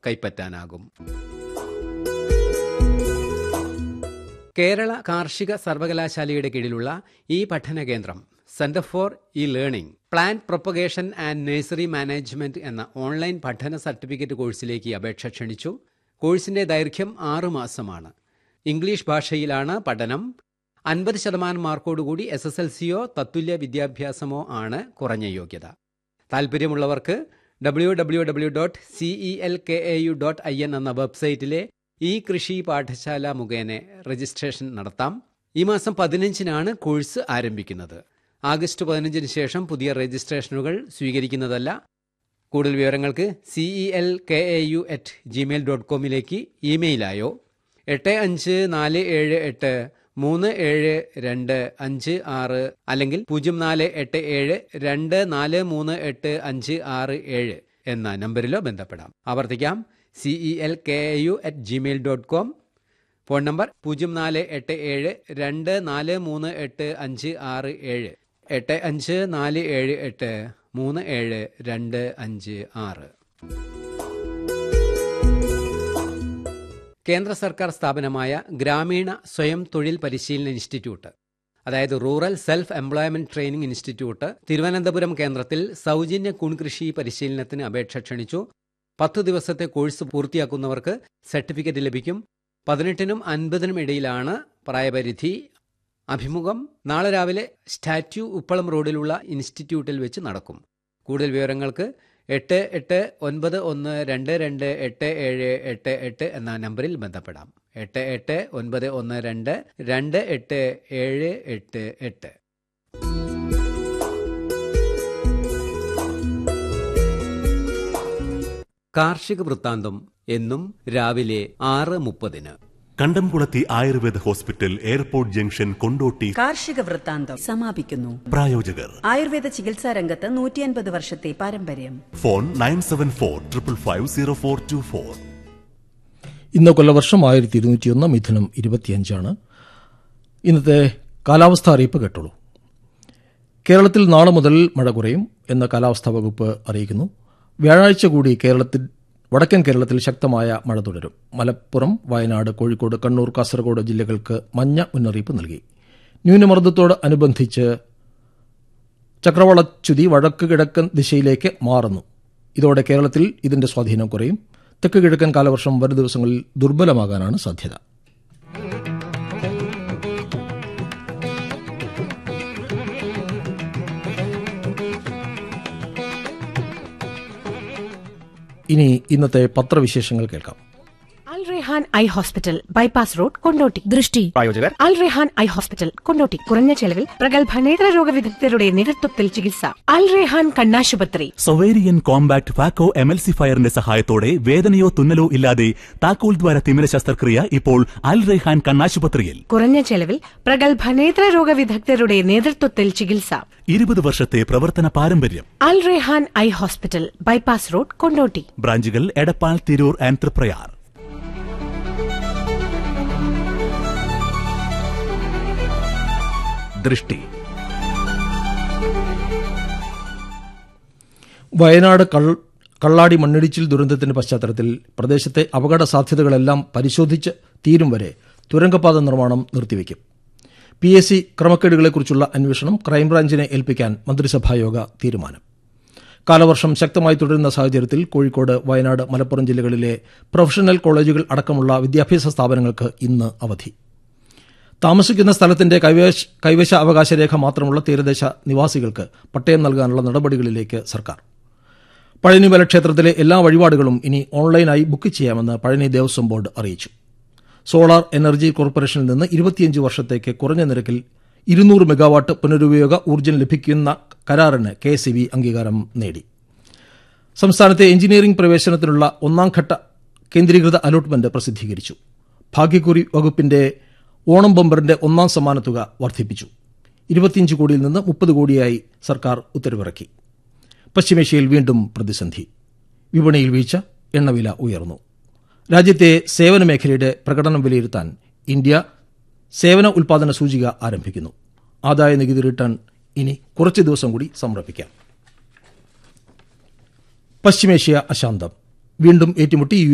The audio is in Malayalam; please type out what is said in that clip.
കൈപ്പറ്റാനാകും കേരള കാർഷിക സർവകലാശാലയുടെ കീഴിലുള്ള ഈ പഠന കേന്ദ്രം centre for e learning plant propagation and nursery management എന്ന ഓൺലൈൻ പഠന സർട്ടിഫിക്കറ്റ് കോഴ്സിലേക്ക് അപേക്ഷ ക്ഷണിച്ചു കോഴ്സിന്റെ ദൈർഘ്യം ആറു മാസമാണ് ഇംഗ്ലീഷ് ഭാഷയിലാണ് പഠനം അൻപത് ശതമാനം മാർക്കോടുകൂടി എസ് എസ് എൽ സിയോ തത്തുല്യ വിദ്യാഭ്യാസമോ ആണ് കുറഞ്ഞ യോഗ്യത താൽപ്പര്യമുള്ളവർക്ക് W W W dot C E L K A U dot I N എന്ന വെബ്സൈറ്റിലെ ഈ കൃഷി പാഠശാല മുഖേന രജിസ്ട്രേഷൻ നടത്താം ഈ മാസം പതിനഞ്ചിനാണ് കോഴ്സ് ആരംഭിക്കുന്നത് ആഗസ്റ്റ് പതിനഞ്ചിന് ശേഷം പുതിയ രജിസ്ട്രേഷനുകൾ സ്വീകരിക്കുന്നതല്ല കൂടുതൽ വിവരങ്ങൾക്ക് C E L K A U at Gmail dot കോമിലേക്ക് ഇമെയിലായോ എട്ട് അഞ്ച് നാല് ഏഴ് എട്ട് മൂന്ന് ഏഴ് രണ്ട് അഞ്ച് ആറ് അല്ലെങ്കിൽ പൂജ്യം നാല് എട്ട് ഏഴ് രണ്ട് നാല് മൂന്ന് എട്ട് അഞ്ച് ആറ് ഏഴ് എന്ന നമ്പറിലോ ബന്ധപ്പെടാം ആവർത്തിക്കാം C E L K A U at Gmail dot com phone number പൂജ്യം നാല് എട്ട് ഏഴ് രണ്ട് നാല് മൂന്ന് എട്ട് അഞ്ച് ആറ് ഏഴ് എട്ട് അഞ്ച് നാല് ഏഴ് എട്ട് മൂന്ന് ഏഴ് രണ്ട് അഞ്ച് ആറ് കേന്ദ്ര സർക്കാർ സ്ഥാപനമായ ഗ്രാമീണ സ്വയം തൊഴിൽ പരിശീലന ഇൻസ്റ്റിറ്റ്യൂട്ട് അതായത് rural self employment training institute Thiruvananthapuram കേന്ദ്രത്തിൽ സൗജന്യ കുൺകൃഷി പരിശീലനത്തിന് അപേക്ഷ ക്ഷണിച്ചു പത്തു ദിവസത്തെ കോഴ്സ് പൂർത്തിയാക്കുന്നവർക്ക് സർട്ടിഫിക്കറ്റ് ലഭിക്കും പതിനെട്ടിനും അൻപതിനും ഇടയിലാണ് പ്രായപരിധി അഭിമുഖം നാളെ രാവിലെ സ്റ്റാറ്റ്യൂ ഉപ്പളം റോഡിലുള്ള ഇൻസ്റ്റിറ്റ്യൂട്ടിൽ വെച്ച് നടക്കും കൂടുതൽ വിവരങ്ങൾക്ക് എട്ട് എട്ട് ഒൻപത് ഒന്ന് രണ്ട് രണ്ട് എട്ട് ഏഴ് എട്ട് എട്ട് എന്ന നമ്പറിൽ ബന്ധപ്പെടാം എട്ട് എട്ട് ഒൻപത് ഒന്ന് രണ്ട് രണ്ട് എട്ട് ഏഴ് എട്ട് എട്ട് കാർഷിക വൃത്താന്തം എന്നും രാവിലെ ആറ് മുപ്പതിന് കണ്ടംകുളത്തി ayurveda hospital airport junction Kondotty കാർഷിക വൃത്താന്തം സമാപിക്കുന്നു പ്രായോജകർ ആയുർവേദ ചികിത്സാ രംഗത്ത് നൂറ്റിയൻപത് വർഷത്തെ പാരമ്പര്യം phone nine seven four triple five zero four two four ഇന്ന് കൊല്ലവർഷം ആയിരത്തി ഇരുന്നൂറ്റിയൊന്ന് മിഥുനം ഇരുപത്തിയഞ്ചാണ് ഇന്നത്തെ കാലാവസ്ഥാ അറിയിപ്പ് കേട്ടോളൂ കേരളത്തിൽ നാളെ മുതൽ മഴ കുറയും എന്ന് കാലാവസ്ഥാ വകുപ്പ് അറിയിക്കുന്നു വ്യാഴാഴ്ച കൂടി കേരളത്തിൽ വടക്കൻ കേരളത്തിൽ ശക്തമായ മഴ തുടരും മലപ്പുറം വയനാട് കോഴിക്കോട് കണ്ണൂർ കാസർഗോഡ് ജില്ലകൾക്ക് മഞ്ഞ മുന്നറിയിപ്പ് നൽകി ന്യൂനമർദ്ദത്തോട് അനുബന്ധിച്ച് ചക്രവാളച്യുതി വടക്ക് കിഴക്കൻ ദിശയിലേക്ക് മാറുന്നു ഇതോടെ കേരളത്തിൽ ഇതിന്റെ സ്വാധീനം കുറയും തെക്ക് കിഴക്കൻ കാലവർഷം വരും ദിവസങ്ങളിൽ ദുർബലമാകാനാണ് സാധ്യത ഇനി ഇന്നത്തെ പത്രവിശേഷങ്ങൾ കേൾക്കാം Al Rehan eye hospital bypass road Kondotty ദൃഷ്ടി പ്രായോജകർ അൽ റെഹാൻ ഐ ഹോസ്പിറ്റൽ കൊണ്ടോട്ടി കുറഞ്ഞ ചെലവിൽ പ്രഗത്ഭ നേത്രരോഗ വിദഗ്ധരുടെ നേതൃത്വത്തിൽ ചികിത്സ അൽ റെഹാൻ കണ്ണാശുപത്രി സൊവേരിയൻ കോമ്പാക്ട് ഫാക്കോ എമൽസിഫയറിന്റെ സഹായത്തോടെ വേദനയോ തുന്നലോ ഇല്ലാതെ താക്കോൽ ദ്വാര തിമിര ശസ്ത്രക്രിയ ഇപ്പോൾ അൽ റെഹാൻ കണ്ണാശുപത്രിയിൽ കുറഞ്ഞ ചെലവിൽ പ്രഗത്ഭ നേത്രരോഗ വിദഗ്ധരുടെ നേതൃത്വത്തിൽ ചികിത്സ ഇരുപത് വർഷത്തെ പ്രവർത്തന പാരമ്പര്യം Al Rehan eye hospital bypass road Kondotty ബ്രാഞ്ചുകൾ എടപ്പാൾ തിരൂർ ആൻഡ് തൃപ്രയാർ ദൃഷ്ടി വയനാട് കൾ- കള്ളാടി മണ്ണിടിച്ചിൽ ദുരന്തത്തിന്റെ പശ്ചാത്തലത്തിൽ പ്രദേശത്തെ അപകട സാധ്യതകളെല്ലാം പരിശോധിച്ച് തീരും വരെ തുരങ്കപാത നിർമ്മാണം നിർത്തിവെക്കും പി എസ് സി ക്രമക്കേടുകളെക്കുറിച്ചുള്ള അന്വേഷണം ക്രൈംബ്രാഞ്ചിനെ ഏൽപ്പിക്കാൻ മന്ത്രിസഭായോഗ തീരുമാനം കാലവർഷം ശക്തമായി തുടരുന്ന സാഹചര്യത്തിൽ കോഴിക്കോട് വയനാട് മലപ്പുറം ജില്ലകളിലെ പ്രൊഫഷണൽ കോളേജുകൾ അടക്കമുള്ള വിദ്യാഭ്യാസ സ്ഥാപനങ്ങൾക്ക് ഇന്ന് അവധി താമസിക്കുന്ന സ്ഥലത്തിന്റെ കൈവശ കൈവശ അവകാശ രേഖ മാത്രമുള്ള തീരദേശ നിവാസികൾക്ക് പട്ടയം നൽകാനുള്ള നടപടികളിലേക്ക് സർക്കാർ പഴനിമല ക്ഷേത്രത്തിലെ എല്ലാ വഴിപാടുകളും ഇനി ഓൺലൈനായി ബുക്ക് ചെയ്യാമെന്ന് പഴനി ദേവസ്വം ബോർഡ് അറിയിച്ചു സോളാർ എനർജി കോർപ്പറേഷനിൽ നിന്ന് ഇരുപത്തിയഞ്ച് വർഷത്തേക്ക് കുറഞ്ഞ നിരക്കിൽ ഇരുന്നൂറ് മെഗാവാട്ട് പുനരുപയോഗ ഊർജ്ജം ലഭിക്കുന്ന കരാറിന് കെ സി ബി അംഗീകാരം നേടി സംസ്ഥാനത്തെ എഞ്ചിനീയറിംഗ് പ്രവേശനത്തിനുള്ള ഒന്നാം ഘട്ട കേന്ദ്രീകൃത അലോട്ട്മെന്റ് പ്രസിദ്ധീകരിച്ചു ഭാഗ്യക്കുറി വകുപ്പിന്റെ ഓണം ബമ്പറിന്റെ ഒന്നാം സമ്മാനത്തുക വർദ്ധിപ്പിച്ചു ഇരുപത്തിയഞ്ച് കോടിയിൽ നിന്ന് മുപ്പത് കോടിയായി സർക്കാർ ഉത്തരവിറക്കി പശ്ചിമേഷ്യയിൽ വീണ്ടും പ്രതിസന്ധി വിപണിയിൽ വീഴ്ച എണ്ണവില ഉയർന്നു രാജ്യത്തെ സേവന മേഖലയുടെ പ്രകടനം വിലയിരുത്താൻ ഇന്ത്യ സേവന ഉൽപാദന സൂചിക ആരംഭിക്കുന്നു ആദായ നികുതി റിട്ടേൺ ഇനി കുറച്ച് ദിവസം കൂടി സമർപ്പിക്കാം പശ്ചിമേഷ്യ അശാന്തം വീണ്ടും ഏറ്റുമുട്ടി യു